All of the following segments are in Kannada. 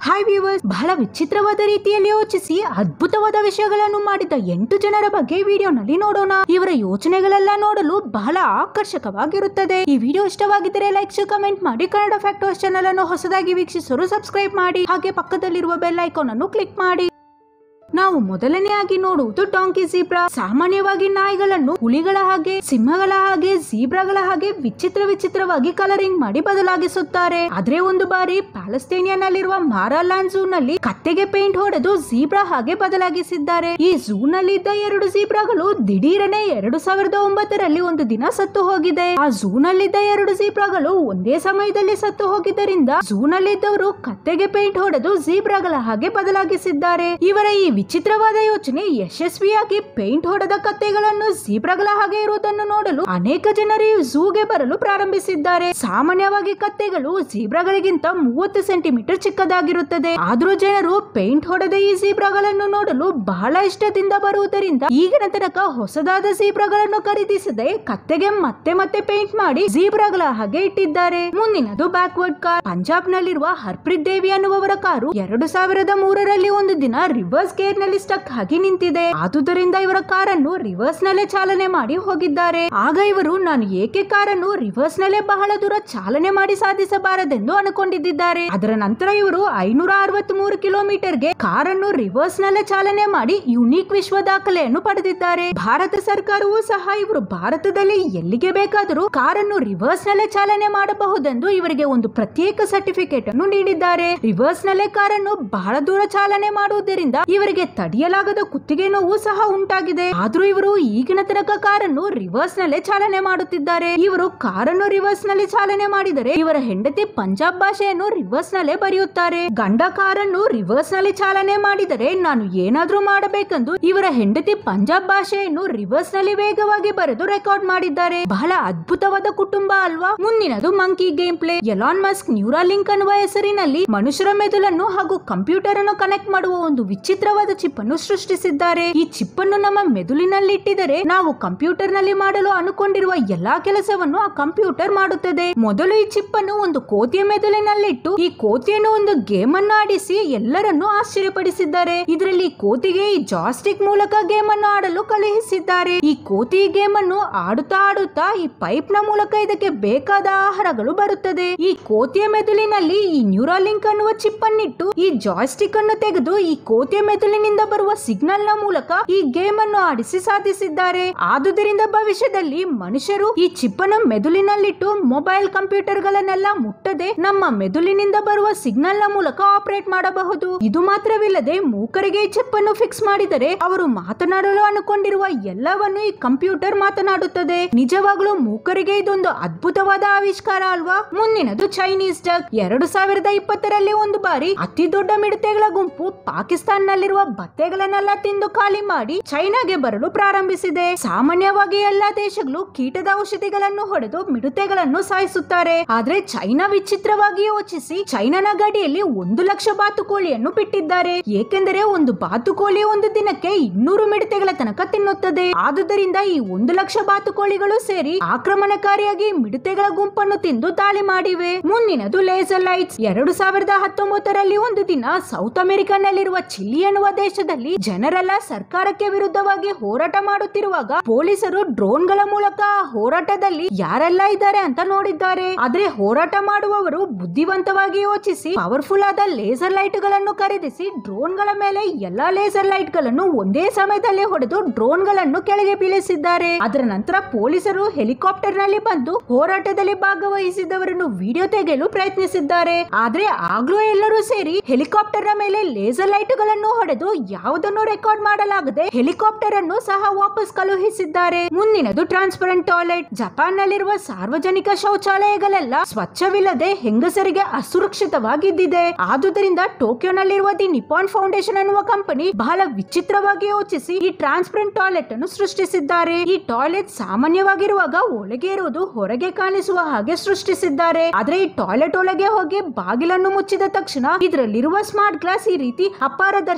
ಹಾಯ್ ವ್ಯೂವರ್ಸ್ ಬಹಳ ವಿಚಿತ್ರವಾದ ರೀತಿಯಲ್ಲಿ ಯೋಚಿಸಿ ಅದ್ಭುತವಾದ ವಿಷಯಗಳನ್ನು ಮಾಡಿದ ಎಂಟು ಜನರ ಬಗ್ಗೆ ವಿಡಿಯೋನಲ್ಲಿ ನೋಡೋಣ ಇವರ ಯೋಚನೆಗಳೆಲ್ಲ ನೋಡಲು ಬಹಳ ಆಕರ್ಷಕವಾಗಿರುತ್ತದೆ ಈ ವಿಡಿಯೋ ಇಷ್ಟವಾಗಿದ್ದರೆ ಲೈಕ್ಸ್ ಕಮೆಂಟ್ ಮಾಡಿ ಕನ್ನಡ ಫ್ಯಾಕ್ಟರ್ಸ್ ಚಾನಲ್ ಅನ್ನು ಹೊಸದಾಗಿ ವೀಕ್ಷಿಸಲು ಸಬ್ಸ್ಕ್ರೈಬ್ ಮಾಡಿ ಹಾಗೆ ಪಕ್ಕದಲ್ಲಿರುವ ಬೆಲ್ ಐಕಾನ್ ಅನ್ನು ಕ್ಲಿಕ್ ಮಾಡಿ ನಾವು ಮೊದಲನೆಯಾಗಿ ನೋಡುವುದು ಡಾಂಕಿ ಜೀಬ್ರಾ ಸಾಮಾನ್ಯವಾಗಿ ನಾಯಿಗಳನ್ನು ಹುಲಿಗಳ ಹಾಗೆ ಸಿಂಹಗಳ ಹಾಗೆ ಜೀಬ್ರಾಗಳ ಹಾಗೆ ವಿಚಿತ್ರ ವಿಚಿತ್ರವಾಗಿ ಕಲರಿಂಗ್ ಮಾಡಿ ಬದಲಾಗಿಸುತ್ತಾರೆ ಆದ್ರೆ ಒಂದು ಬಾರಿ ಪ್ಯಾಲೆಸ್ತೇನಿಯಾನಲ್ಲಿರುವ ಮಾರಾಲಾನ್ ಝೂ ನಲ್ಲಿ ಕತ್ತೆಗೆ ಪೇಂಟ್ ಹೊಡೆದು ಜೀಬ್ರಾ ಹಾಗೆ ಬದಲಾಗಿಸಿದ್ದಾರೆ ಈ ಝೂ ನಲ್ಲಿದ್ದ ಎರಡು ಜೀಬ್ರಾಗಳು ದಿಢೀರನೆ ಎರಡು ಸಾವಿರದ ಒಂಬತ್ತರಲ್ಲಿ ಒಂದು ದಿನ ಸತ್ತು ಹೋಗಿದೆ ಆ ಝೂ ನಲ್ಲಿದ್ದ ಎರಡು ಜೀಬ್ರಾಗಳು ಒಂದೇ ಸಮಯದಲ್ಲಿ ಸತ್ತು ಹೋಗಿದ್ದರಿಂದ ಝೂ ನಲ್ಲಿದ್ದವರು ಕತ್ತೆಗೆ ಪೇಂಟ್ ಹೊಡೆದು ಜೀಬ್ರಾಗಳ ಹಾಗೆ ಬದಲಾಗಿಸಿದ್ದಾರೆ ಇವರ ಈ ವಿಚಿತ್ರವಾದ ಯೋಚನೆ ಯಶಸ್ವಿಯಾಗಿ ಪೇಂಟ್ ಹೊಡೆದ ಕತ್ತೆಗಳನ್ನು ಜೀಬ್ರಾಗಳ ಹಾಗೆ ಇರುವುದನ್ನು ನೋಡಲು ಅನೇಕ ಜನರು ಈ ಝೂಗೆ ಬರಲು ಪ್ರಾರಂಭಿಸಿದ್ದಾರೆ ಸಾಮಾನ್ಯವಾಗಿ ಕತ್ತೆಗಳು ಜೀಬ್ರಾಗಳಿಗಿಂತ ಮೂವತ್ತು ಸೆಂಟಿಮೀಟರ್ ಚಿಕ್ಕದಾಗಿರುತ್ತದೆ ಆದ್ರೂ ಜನರು ಪೇಂಟ್ ಹೊಡೆದ ಈ ಜೀಬ್ರಾಗಳನ್ನು ನೋಡಲು ಬಹಳ ಇಷ್ಟದಿಂದ ಬರುವುದರಿಂದ ಈಗಿನ ತನಕ ಹೊಸದಾದ ಜೀಬ್ರಾಗಳನ್ನು ಖರೀದಿಸದೆ ಕತ್ತೆಗೆ ಮತ್ತೆ ಮತ್ತೆ ಪೇಂಟ್ ಮಾಡಿ ಜೀಬ್ರಾಗಳ ಹಾಗೆ ಇಟ್ಟಿದ್ದಾರೆ ಮುಂದಿನದು ಬ್ಯಾಕ್ವರ್ಡ್ ಕಾರ್ ಪಂಜಾಬ್ ನಲ್ಲಿರುವ ಹರ್ಪ್ರೀತ್ ದೇವಿ ಅನ್ನುವವರ ಕಾರು ಎರಡು ಸಾವಿರದ ಮೂರರಲ್ಲಿ ಒಂದು ದಿನ ರಿವರ್ಸ್ ಗೇರ್ ನಲ್ಲಿ ಸ್ಟಕ್ ಆಗಿ ನಿಂತಿದೆ ಆದುದರಿಂದ ಇವರ ಕಾರನ್ನು ರಿವರ್ಸ್ ನಲ್ಲೇ ಚಾಲನೆ ಮಾಡಿ ಹೋಗಿದ್ದಾರೆ ಆಗ ಇವರು ನಾನು ಏಕೆ ಕಾರನ್ನು ರಿವರ್ಸ್ ನಲ್ಲೇ ಬಹಳ ದೂರ ಚಾಲನೆ ಮಾಡಿ ಸಾಧಿಸಬಾರದೆಂದು ಅನ್ಕೊಂಡಿದ್ದಾರೆ ಅದರ ನಂತರ ಇವರು ಐನೂರ ಅರವತ್ತ್ ಮೂರು ಕಿಲೋಮೀಟರ್ಗೆ ಕಾರನ್ನು ರಿವರ್ಸ್ ನಲ್ಲೇ ಚಾಲನೆ ಮಾಡಿ ಯುನೀಕ್ ವಿಶ್ವ ದಾಖಲೆಯನ್ನು ಪಡೆದಿದ್ದಾರೆ ಭಾರತ ಸರ್ಕಾರವೂ ಸಹ ಇವರು ಭಾರತದಲ್ಲಿ ಎಲ್ಲಿಗೆ ಬೇಕಾದರೂ ಕಾರನ್ನು ರಿವರ್ಸ್ ನಲ್ಲೇ ಚಾಲನೆ ಮಾಡಬಹುದೆಂದು ಇವರಿಗೆ ಒಂದು ಪ್ರತ್ಯೇಕ ಸರ್ಟಿಫಿಕೇಟ್ ಅನ್ನು ನೀಡಿದ್ದಾರೆ ರಿವರ್ಸ್ ನಲ್ಲೇ ಕಾರನ್ನು ಬಹಳ ದೂರ ಚಾಲನೆ ಮಾಡುವುದರಿಂದ ಇವರಿಗೆ ತಡೆಯಲಾಗದ ಕುತ್ತಿಗೆ ನೋವು ಸಹ ಉಂಟಾಗಿದೆ ಆದ್ರೂ ಇವರು ಈಗಿನ ತನಕ ಕಾರನ್ನು ರಿವರ್ಸ್ ನಲ್ಲೇ ಚಾಲನೆ ಮಾಡುತ್ತಿದ್ದಾರೆ ಇವರು ಕಾರನ್ನು ರಿವರ್ಸ್ ನಲ್ಲಿ ಚಾಲನೆ ಮಾಡಿದರೆ ಇವರ ಹೆಂಡತಿ ಪಂಜಾಬ್ ಭಾಷೆಯನ್ನು ರಿವರ್ಸ್ ನಲ್ಲೇ ಬರೆಯುತ್ತಾರೆ ಗಂಡ ಕಾರನ್ನು ರಿವರ್ಸ್ ನಲ್ಲಿ ಚಾಲನೆ ಮಾಡಿದರೆ ನಾನು ಏನಾದ್ರೂ ಮಾಡಬೇಕೆಂದು ಇವರ ಹೆಂಡತಿ ಪಂಜಾಬ್ ಭಾಷೆಯನ್ನು ರಿವರ್ಸ್ ನಲ್ಲಿ ವೇಗವಾಗಿ ಬರೆದು ರೆಕಾರ್ಡ್ ಮಾಡಿದ್ದಾರೆ ಬಹಳ ಅದ್ಭುತವಾದ ಕುಟುಂಬ ಅಲ್ವಾ ಮುಂದಿನದು monkey game play Elon Musk Neuralink ಅನ್ನುವ ಹೆಸರಿನಲ್ಲಿ ಮನುಷ್ಯರ ಮೆದುಳನ್ನು ಹಾಗೂ ಕಂಪ್ಯೂಟರ್ ಅನ್ನು ಕನೆಕ್ಟ್ ಮಾಡುವ ಒಂದು ವಿಚಿತ್ರವಾದ ಚಿಪ್ ಅನ್ನು ಸೃಷ್ಟಿಸಿದ್ದಾರೆ ಈ ಚಿಪ್ ಅನ್ನು ನಮ್ಮ ಮೆದುಳಿನಲ್ಲಿ ಇಟ್ಟಿದರೆ ನಾವು ಕಂಪ್ಯೂಟರ್ ನಲ್ಲಿ ಮಾಡಲು ಅನುಕೊಂಡಿರುವ ಎಲ್ಲಾ ಕೆಲಸವನ್ನು ಆ ಕಂಪ್ಯೂಟರ್ ಮಾಡುತ್ತದೆ ಮೊದಲು ಈ ಚಿಪ್ ಅನ್ನು ಒಂದು ಕೋತಿಯ ಮೆದುಳಿನಲ್ಲಿಟ್ಟು ಈ ಕೋತಿಯನ್ನು ಒಂದು ಗೇಮ್ ಅನ್ನು ಆಡಿಸಿ ಎಲ್ಲರನ್ನು ಆಶ್ಚರ್ಯಪಡಿಸಿದ್ದಾರೆ ಇದರಲ್ಲಿ ಕೋತಿಗೆ ಈ ಜಾಸ್ಟಿಕ್ ಮೂಲಕ ಗೇಮ್ ಅನ್ನು ಆಡಲು ಕಳುಹಿಸಿದ್ದಾರೆ ಈ ಕೋತಿ ಗೇಮ್ ಅನ್ನು ಆಡುತ್ತಾ ಆಡುತ್ತಾ ಈ ಪೈಪ್ ನ ಮೂಲಕ ಇದಕ್ಕೆ ಬೇಕಾದ ಆಹಾರಗಳು ಬರುತ್ತದೆ ಈ ಕೋತಿಯ ಮೆದುಳಿನಲ್ಲಿ ಈ ನ್ಯೂರಾಲಿಂಕ್ ಅನ್ನುವ ಚಿಪ್ ಅನ್ನಿಟ್ಟು ಈ ಜಾಯ್ಸ್ಟಿಕ್ ಅನ್ನು ತೆಗೆದು ಈ ಕೋತಿಯ ಮೆದುಳಿನಿಂದ ಬರುವ ಸಿಗ್ನಲ್ ನ ಮೂಲಕ ಈ ಗೇಮ್ ಅನ್ನು ಆಡಿಸಿ ಸಾಧಿಸಿದ್ದಾರೆ ಆದುದರಿಂದ ಭವಿಷ್ಯದಲ್ಲಿ ಮನುಷ್ಯರು ಈ ಚಿಪ್ ಅನ್ನು ಮೆದುಳಿನಲ್ಲಿಟ್ಟು ಮೊಬೈಲ್ ಕಂಪ್ಯೂಟರ್ ಗಳನ್ನೆಲ್ಲ ಮುಟ್ಟದೆ ನಮ್ಮ ಮೆದುಳಿನಿಂದ ಬರುವ ಸಿಗ್ನಲ್ ನ ಮೂಲಕ ಆಪರೇಟ್ ಮಾಡಬಹುದು ಇದು ಮಾತ್ರವಿಲ್ಲದೆ ಮೂಕರಿಗೆ ಈ ಚಿಪ್ ಅನ್ನು ಫಿಕ್ಸ್ ಮಾಡಿದರೆ ಅವರು ಮಾತನಾಡಲು ಅನುಕೊಂಡಿರುವ ಎಲ್ಲವನ್ನು ಈ ಕಂಪ್ಯೂಟರ್ ಮಾತನಾಡುತ್ತದೆ ನಿಜವಾಗ್ಲೂ ಮೂಕರಿಗೆ ಇದೊಂದು ಅದ್ಭುತವಾದ ಆವಿಷ್ಕಾರ ಅಲ್ವಾ ಮುಂದಿನದು ಚೈನೀಸ್ ಡಕ್ ಎರಡು ಸಾವಿರದ ಇಪ್ಪತ್ತರಲ್ಲಿ ಒಂದು ಬಾರಿ ಅತಿ ದೊಡ್ಡ ಮಿಡತೆಗಳ ಗುಂಪು ಪಾಕಿಸ್ತಾನ್ನಲ್ಲಿರುವ ಬತ್ತೆಗಳನ್ನೆಲ್ಲ ತಿಂದು ಖಾಲಿ ಮಾಡಿ ಚೈನಾಗೆ ಬರಲು ಪ್ರಾರಂಭಿಸಿದೆ ಸಾಮಾನ್ಯವಾಗಿ ಎಲ್ಲಾ ದೇಶಗಳು ಕೀಟದ ಔಷಧಿಗಳನ್ನು ಹೊಡೆದು ಮಿಡತೆಗಳನ್ನು ಸಾಯಿಸುತ್ತಾರೆ ಆದ್ರೆ ಚೈನಾ ವಿಚಿತ್ರವಾಗಿ ಯೋಚಿಸಿ ಚೈನಾನ ಗಡಿಯಲ್ಲಿ ಒಂದು ಲಕ್ಷ ಬಾತುಕೋಳಿಯನ್ನು ಬಿಟ್ಟಿದ್ದಾರೆ ಏಕೆಂದರೆ ಒಂದು ಬಾತುಕೋಳಿ ಒಂದು ದಿನಕ್ಕೆ ಇನ್ನೂರು ಮಿಡತೆಗಳ ತನಕ ತಿನ್ನುತ್ತದೆ ಆದುದರಿಂದ ಈ ಒಂದು ಲಕ್ಷ ಬಾತುಕೋಳಿಗಳು ಸೇರಿ ಆಕ್ರಮಣಕಾರಿಯಾಗಿ ಮಿಡತೆಗಳ ಗುಂಪನ್ನು ತಿಂದು ದಾಳಿ ಮಾಡಿವೆ ಮುಂದಿನದು ಲೇಸರ್ ಲೈಟ್ಸ್ ಎರಡು ಸಾವಿರದ ಹತ್ತೊಂಬತ್ತರಲ್ಲಿ ಒಂದು ದಿನ ಸೌತ್ ಅಮೆರಿಕನ್ನಲ್ಲಿರುವ ಚಿಲಿ ಎನ್ನುವ ದೇಶದಲ್ಲಿ ಜನರೆಲ್ಲ ಸರ್ಕಾರಕ್ಕೆ ವಿರುದ್ಧವಾಗಿ ಹೋರಾಟ ಮಾಡುತ್ತಿರುವಾಗ ಪೊಲೀಸರು ಡ್ರೋನ್ಗಳ ಮೂಲಕ ಆ ಹೋರಾಟದಲ್ಲಿ ಯಾರೆಲ್ಲ ಇದ್ದಾರೆ ಅಂತ ನೋಡಿದ್ದಾರೆ ಆದ್ರೆ ಹೋರಾಟ ಮಾಡುವವರು ಬುದ್ಧಿವಂತವಾಗಿ ಯೋಚಿಸಿ ಪವರ್ಫುಲ್ ಆದ ಲೇಸರ್ ಲೈಟ್ ಗಳನ್ನು ಖರೀದಿಸಿ ಡ್ರೋನ್ ಗಳ ಮೇಲೆ ಎಲ್ಲಾ ಲೇಸರ್ ಲೈಟ್ ಗಳನ್ನು ಒಂದೇ ಸಮಯದಲ್ಲಿ ಹೊಡೆದು ಡ್ರೋನ್ ಗಳನ್ನು ಕೆಳಗೆ ಬೀಳಿಸಿದ್ದಾರೆ ಅದರ ನಂತರ ಪೊಲೀಸರು ಹೆಲಿಕಾಪ್ಟರ್ ನಲ್ಲಿ ಬಂದು ಹೋರಾಟದಲ್ಲಿ ಭಾಗವಹಿಸಿದವರನ್ನು ವಿಡಿಯೋ ತೆಗೆಯಲು ಪ್ರಯತ್ನಿಸಿದ್ದಾರೆ ಆದ್ರೆ ಆಗ್ಲೂ ಎಲ್ಲರೂ ಸೇರಿ ಹೆಲಿಕಾಪ್ಟರ್ ನ ಮೇಲೆ ಲೇಸರ್ ಲೈಟ್ ಗಳನ್ನು ಹೊಡೆದು ಯಾವುದನ್ನು ರೆಕಾರ್ಡ್ ಮಾಡಲಾಗದೆ ಹೆಲಿಕಾಪ್ಟರ್ ಅನ್ನು ಸಹ ವಾಪಸ್ ಕಳುಹಿಸಿದ್ದಾರೆ ಮುಂದಿನದು ಟ್ರಾನ್ಸ್ಪರೆಂಟ್ ಟಾಯ್ಲೆಟ್ ಜಪಾನ್ ನಲ್ಲಿರುವ ಸಾರ್ವಜನಿಕ ಶೌಚಾಲಯಗಳೆಲ್ಲ ಸ್ವಚ್ಛವಿಲ್ಲದೆ ಹೆಂಗಸರಿಗೆ ಅಸುರಕ್ಷಿತವಾಗಿದ್ದಿದೆ ಆದುದರಿಂದ ಟೋಕಿಯೋನಲ್ಲಿರುವ ದಿ ನಿಪಾನ್ ಫೌಂಡೇಶನ್ ಅನ್ನುವ ಕಂಪನಿ ಬಹಳ ವಿಚಿತ್ರವಾಗಿ ಯೋಚಿಸಿ ಈ ಟ್ರಾನ್ಸ್ಪರೆಂಟ್ ಟಾಯ್ಲೆಟ್ ಅನ್ನು ಸೃಷ್ಟಿಸಿದ್ದಾರೆ ಈ ಟಾಯ್ಲೆಟ್ ಸಾಮಾನ್ಯವಾಗಿರುವಾಗ ಒಳಗೆ ಇರುವುದು ಹೊರಗೆ ಕಾಣಿಸುವ ಹಾಗೆ ಸೃಷ್ಟಿಸಿದ್ದಾರೆ ಆದ್ರೆ ಈ ಟಾಯ್ಲೆಟ್ ಒಳಗೆ ಹೋಗಿ ಬಾಗಿಲನ್ನು ಮುಚ್ಚಿದ ತಕ್ಷಣ ಇದರಲ್ಲಿರುವ ಸ್ಮಾರ್ಟ್ ಗ್ಲಾಸ್ ಈ ರೀತಿ ಅಪಾರದರ್ಶಕವಾಗುತ್ತದೆ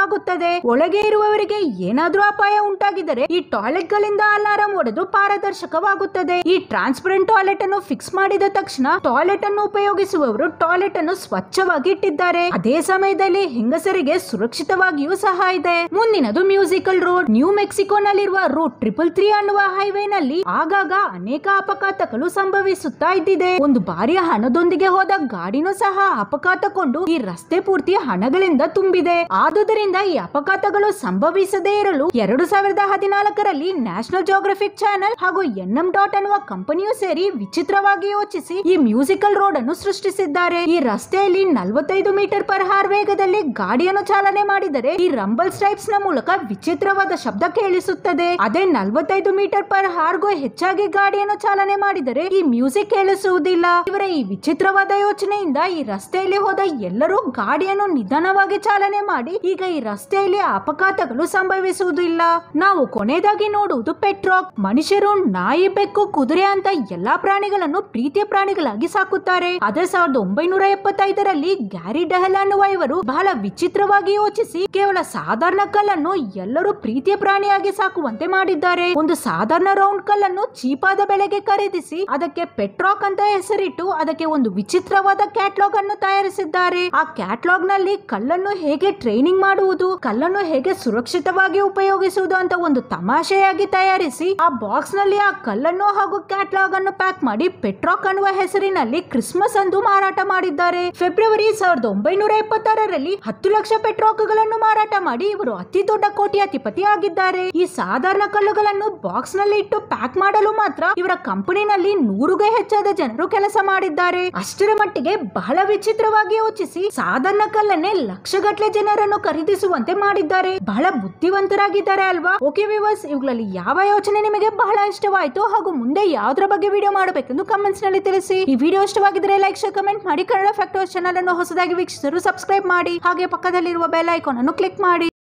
ಪಾರದರ್ಶಕವಾಗುತ್ತದೆ ಒಳಗೆ ಇರುವವರಿಗೆ ಏನಾದ್ರೂ ಅಪಾಯ ಉಂಟಾಗಿದರೆ ಈ ಟಾಯ್ಲೆಟ್ ಗಳಿಂದ ಅಲಾರಾಂ ಹೊಡೆದು ಪಾರದರ್ಶಕವಾಗುತ್ತದೆ ಈ ಟ್ರಾನ್ಸ್ಪರೆಂಟ್ ಟಾಯ್ಲೆಟ್ ಅನ್ನು ಫಿಕ್ಸ್ ಮಾಡಿದ ತಕ್ಷಣ ಟಾಯ್ಲೆಟ್ ಅನ್ನು ಉಪಯೋಗಿಸುವವರು ಟಾಯ್ಲೆಟ್ ಅನ್ನು ಸ್ವಚ್ಛವಾಗಿ ಇಟ್ಟಿದ್ದಾರೆ ಅದೇ ಸಮಯದಲ್ಲಿ ಹೆಂಗಸರಿಗೆ ಸುರಕ್ಷಿತವಾಗಿಯೂ ಸಹ ಇದೆ ಮುಂದಿನದು ಮ್ಯೂಸಿಕಲ್ ರೋಡ್ ನ್ಯೂ ಮೆಕ್ಸಿಕೋನಲ್ಲಿರುವ ರೂಟ್ ಟ್ರಿಪಲ್ ತ್ರೀ ಅನ್ನುವ ಹೈವೇ ನಲ್ಲಿ ಆಗಾಗ ಅನೇಕ ಅಪಘಾತಗಳು ಸಂಭವಿಸುತ್ತಾ ಇದ್ದಿದೆ ಒಂದು ಬಾರಿ ಹಣದೊಂದಿಗೆ ಹೋದ ಗಾಡಿನೂ ಸಹ ಅಪಘಾತಗೊಂಡು ಈ ರಸ್ತೆ ಪೂರ್ತಿ ಹಣಗಳಿಂದ ತುಂಬಿದೆ ಆದುದರಿಂದ ಈ ಅಪಘಾತಗಳು ಸಂಭವಿಸದೇ ಇರಲು ಎರಡು ಸಾವಿರದ ಹದಿನಾಲ್ಕರಲ್ಲಿ ನ್ಯಾಷನಲ್ ಜೋಗ್ರಫಿಕ್ ಚಾನೆಲ್ ಹಾಗೂ ಎನ್ಎಂ ಡಾಟ್ ಅನ್ನುವ ಕಂಪನಿಯು ಸೇರಿ ವಿಚಿತ್ರವಾಗಿ ಯೋಚಿಸಿ ಈ ಮ್ಯೂಸಿಕಲ್ ರೋಡ್ ಅನ್ನು ಸೃಷ್ಟಿಸಿದ್ದಾರೆ ಈ ರಸ್ತೆಯಲ್ಲಿ ನಲವತ್ತೈದು ಮೀಟರ್ ಪರ್ ಹಾರ್ ವೇಗದಲ್ಲಿ ಗಾಡಿಯನ್ನು ಚಾಲನೆ ಮಾಡಿದರೆ ಈ ರಂಬಲ್ ಸ್ಟ್ರೈಪ್ಸ್ ನ ಮೂಲಕ ವಿಚಿತ್ರವಾದ ಶಬ್ದ ಕೇಳಿಸುತ್ತದೆ ಅದೇ ನಲವತ್ತೈದು ಮೀಟರ್ ಪರ್ ಹಾರ್ಗೂ ಹೆಚ್ಚಾಗಿ ಗಾಡಿಯನ್ನು ಚಾಲನೆ ಮಾಡಿದರೆ ಈ ಮ್ಯೂಸಿಕ್ ಕೇಳಿಸುವುದಿಲ್ಲ ಇವರ ಈ ವಿಚಿತ್ರವಾದ ಯೋಚನೆಯಿಂದ ಈ ರಸ್ತೆಯಲ್ಲಿ ಹೋದ ಎಲ್ಲರೂ ಗಾಡಿಯನ್ನು ನಿಧಾನವಾಗಿ ಚಾಲನೆ ಮಾಡಿ ಈಗ ಈ ರಸ್ತೆಯಲ್ಲಿ ಅಪಘಾತಗಳು ಸಂಭವಿಸುವುದಿಲ್ಲ ನಾವು ಕೊನೆಯದಾಗಿ ನೋಡುವುದು ಪೆಟ್ರಾಕ್ ಮನುಷ್ಯರು ನಾಯಿ ಬೆಕ್ಕು ಕುದುರೆ ಅಂತ ಎಲ್ಲಾ ಪ್ರಾಣಿಗಳನ್ನು ಪ್ರೀತಿಯ ಪ್ರಾಣಿಗಳಾಗಿ ಸಾಕುತ್ತಾರೆ ಅದೇ ಸಾವಿರದ ಒಂಬೈನೂರ ಎಪ್ಪತ್ತೈದರಲ್ಲಿ ಗ್ಯಾರಿ ಡೆಹಲ್ ಅನ್ನುವ ಇವರು ಬಹಳ ವಿಚಿತ್ರವಾಗಿ ಯೋಚಿಸಿ ಕೇವಲ ಸಾಧಾರಣ ಕಲ್ಲನ್ನು ಎಲ್ಲರೂ ಪ್ರೀತಿಯ ಪ್ರಾಣಿಯಾಗಿ ಸಾಕುವಂತೆ ಮಾಡಿದ್ದಾರೆ ಒಂದು ಸಾಧಾರಣ ರೌಂಡ್ ಕಲ್ಲನ್ನು ಚೀಪಾದ ಬೆಲೆಗೆ ಖರೀದಿಸಿ ಅದಕ್ಕೆ ಪೆಟ್ರಾಕ್ ಅಂತ ಹೆಸರಿಟ್ಟು ಅದಕ್ಕೆ ಒಂದು ವಿಚಿತ್ರವಾದ ಕ್ಯಾಟ್ಲಾಗ್ ಅನ್ನು ತಯಾರಿಸಿದ್ದಾರೆ ಆ ಕ್ಯಾಟ್ಲಾಗ್ ನಲ್ಲಿ ಕಲ್ಲನ್ನು ಹೇಗೆ ಟ್ರೈನಿಂಗ್ ಮಾಡುವುದು ಕಲ್ಲನ್ನು ಹೇಗೆ ಸುರಕ್ಷಿತವಾಗಿ ಉಪಯೋಗಿಸುವುದು ಅಂತ ಒಂದು ತಮಾಷೆಯಾಗಿ ತಯಾರಿಸಿ ಆ ಬಾಕ್ಸ್ ನಲ್ಲಿ ಆ ಕಲ್ಲನ್ನು ಹಾಗೂ ಕ್ಯಾಟ್ಲಾಗ್ ಅನ್ನು ಪ್ಯಾಕ್ ಮಾಡಿ ಪೆಟ್ರಾಕ್ ಅನ್ನುವ ಹೆಸರಿನಲ್ಲಿ ಕ್ರಿಸ್ಮಸ್ ಅಂದು ಮಾರಾಟ ಮಾಡಿದ್ದಾರೆ ಫೆಬ್ರವರಿ ಸಾವಿರದ ಒಂಬೈನೂರ ಎಪ್ಪತ್ತಾರರಲ್ಲಿ ಹತ್ತು ಲಕ್ಷ ಪೆಟ್ರಾಕ್ಗಳನ್ನು ಮಾರಾಟ ಮಾಡಿ ಇವರು ಅತಿ ದೊಡ್ಡ ಕೋಟ್ಯಾಧಿಪತಿ ಆಗಿದ್ದಾರೆ ಈ ಸಾಧಾರಣ ಕಲ್ಲುಗಳನ್ನು ಬಾಕ್ಸ್ ನಲ್ಲಿ ಇಟ್ಟು ಪ್ಯಾಕ್ ಮಾಡಲು ಮಾತ್ರ ಇವರ ಕಂಪನಿನಲ್ಲಿ ನೂರುಗೆ ಹೆಚ್ಚಾದ ಜನರು ಕೆಲಸ ಮಾಡಿದ್ದಾರೆ ಅಷ್ಟರ ಮಟ್ಟಿಗೆ ಬಹಳ ವಿಚಿತ್ರವಾಗಿ ಯೋಚಿಸಿ ಸಾಧಾರಣ ಕಲ್ಲನ್ನೇ ಲಕ್ಷಗಟ್ಟಲೆ ಜನರನ್ನು ಖರೀದಿಸುವಂತೆ ಮಾಡಿದ್ದಾರೆ ಬಹಳ ಬುದ್ಧಿವಂತರಾಗಿದ್ದಾರೆ ಅಲ್ವಾ ಓಕೆ ವಿವರ್ಸ್ ಇವುಗಳಲ್ಲಿ ಯಾವ ಯೋಚನೆ ನಿಮಗೆ ಬಹಳ ಇಷ್ಟವಾಯಿತು ಹಾಗೂ ಮುಂದೆ ಯಾವ್ದ್ರ ಬಗ್ಗೆ ವಿಡಿಯೋ ಮಾಡಬೇಕೆಂದು ಕಮೆಂಟ್ಸ್ ನಲ್ಲಿ ತಿಳಿಸಿ ಈ ವಿಡಿಯೋ ಇಷ್ಟವಾಗಿದ್ರೆ ಲೈಕ್ ಶೇರ್ ಕಮೆಂಟ್ ಮಾಡಿ ಕನ್ನಡ ಫ್ಯಾಕ್ಟರ್ಸ್ ಚಾನಲ್ ಅನ್ನು ಹೊಸದಾಗಿ ವೀಕ್ಷಿಸಲು ಸಬ್ಸ್ಕ್ರೈಬ್ ಮಾಡಿ ಹಾಗೆ ಪಕ್ಕದಲ್ಲಿರುವ ಬೆಲ್ ಐಕಾನ್ ಅನ್ನು ಕ್ಲಿಕ್ ಮಾಡಿ